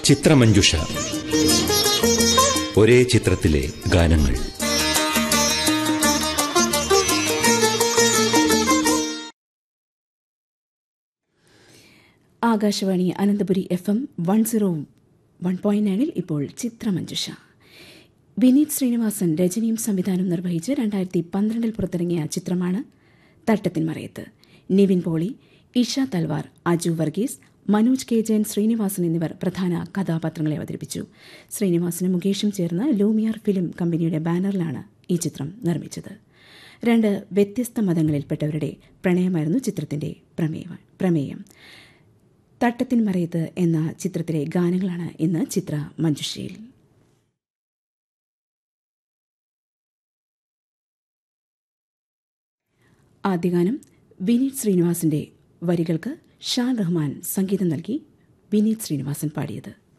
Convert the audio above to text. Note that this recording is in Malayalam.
ചിത്രമഞ്ജുഷ ഒരേ ചിത്രത്തിലെ ഗാനങ്ങൾ Akashvani Ananthapuri F M one zero one point നയനിൽ ഇപ്പോൾ ചിത്രമഞ്ജുഷ വിനീത് ശ്രീനിവാസൻ രചനയും സംവിധാനം നിർവഹിച്ച് രണ്ടായിരത്തി പന്ത്രണ്ടിൽ പുറത്തിറങ്ങിയ ചിത്രമാണ് തട്ടത്തിൻ മറയത്ത് നിവിൻ പോളി ഇഷ തൽവാർ അജു വർഗീസ് മനോജ് കെ ജയൻ ശ്രീനിവാസൻ എന്നിവർ പ്രധാന കഥാപാത്രങ്ങളെ അവതരിപ്പിച്ചു ശ്രീനിവാസനും മുകേഷും ചേർന്ന് ലൂമിയാർ ഫിലിം കമ്പനിയുടെ ബാനറിലാണ് ഈ ചിത്രം നിർമ്മിച്ചത് രണ്ട് വ്യത്യസ്ത മതങ്ങളിൽപ്പെട്ടവരുടെ പ്രണയമായിരുന്നു ചിത്രത്തിന്റെ പ്രമേയ- പ്രമേയം തട്ടത്തിൻ മറയത്ത് എന്ന ചിത്രത്തിലെ ഗാനങ്ങളാണ് ഇന്ന് ചിത്ര മഞ്ജുഷയിൽ ആദ്യഗാനം വിനീത് ശ്രീനിവാസിന്റെ വരികൾക്ക് ഷാൻ റഹ്മാൻ സംഗീതം നൽകി വിനീത് ശ്രീനിവാസൻ പാടിയത്